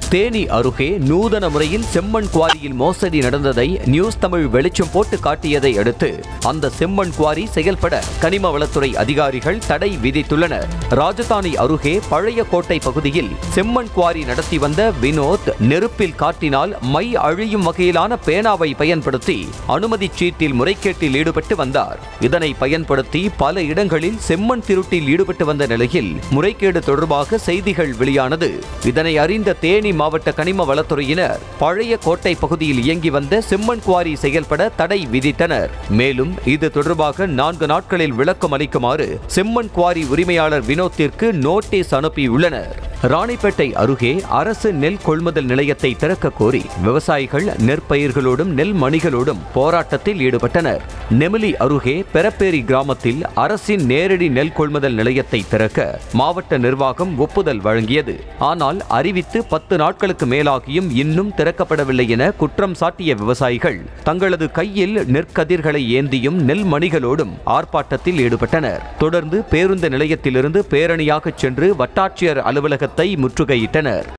தேனி அருகே நூதன முறையில் செம்மண் குவாரியில் மோசடி நடந்ததை நியூஸ் தமிழ் வெளிச்சம் போட்டு காட்டியதை அடுத்து அந்த செம்மண் குவாரி செயல்பட கனிம வளத்துறை அதிகாரிகள் தடை விதித்துள்ளனர் ராஜதானி அருகே பழைய கோட்டை பகுதியில் செம்மண் குவாரி நடத்தி வந்த வினோத் நெருப்பில் காட்டினால் மை அழியும் வகையிலான பேனாவை பயன்படுத்தி அனுமதி சீட்டில் முறைகேட்டில் ஈடுபட்டு வந்தார் இதனை பயன்படுத்தி பல இடங்களில் செம்மண் திருட்டில் ஈடுபட்டு வந்த நிலையில் முறைகேடு தொடர்பாக செய்திகள் வெளியானது இதனை அறிந்த தேனி மாவட்ட கனிம வளத்துறையினர் பழைய கோட்டை பகுதியில் இயங்கி வந்த செம்மண் குவாரி செயல்பட தடை விதித்தனர் மேலும் இது தொடர்பாக நான்கு நாட்களில் விளக்கம் அளிக்குமாறு செம்மண் குவாரி உரிமையாளர் வினோத்திற்கு நோட்டீஸ் அனுப்பியுள்ளனர் ராணிப்பேட்டை அருகே அரசு நெல் கொள்முதல் நிலையத்தை திறக்க கோரி விவசாயிகள் நெற்பயிர்களோடும் நெல் மணிகளோடும் போராட்டத்தில் ஈடுபட்டனர் நெமிலி அருகே பெரப்பேரி கிராமத்தில் அரசின் நேரடி நெல் கொள்முதல் நிலையத்தை திறக்க மாவட்ட நிர்வாகம் ஒப்புதல் வழங்கியது ஆனால் அறிவித்து பத்து நாட்களுக்கு மேலாகியும் இன்னும் திறக்கப்படவில்லை என குற்றம் சாட்டிய விவசாயிகள் தங்களது கையில் நெற்கதிர்களை ஏந்தியும் நெல் மணிகளோடும் ஆர்ப்பாட்டத்தில் ஈடுபட்டனர் தொடர்ந்து பேருந்து நிலையத்திலிருந்து பேரணியாக சென்று வட்டாட்சியர் அலுவலகத்தை முற்றுகையிட்டனர்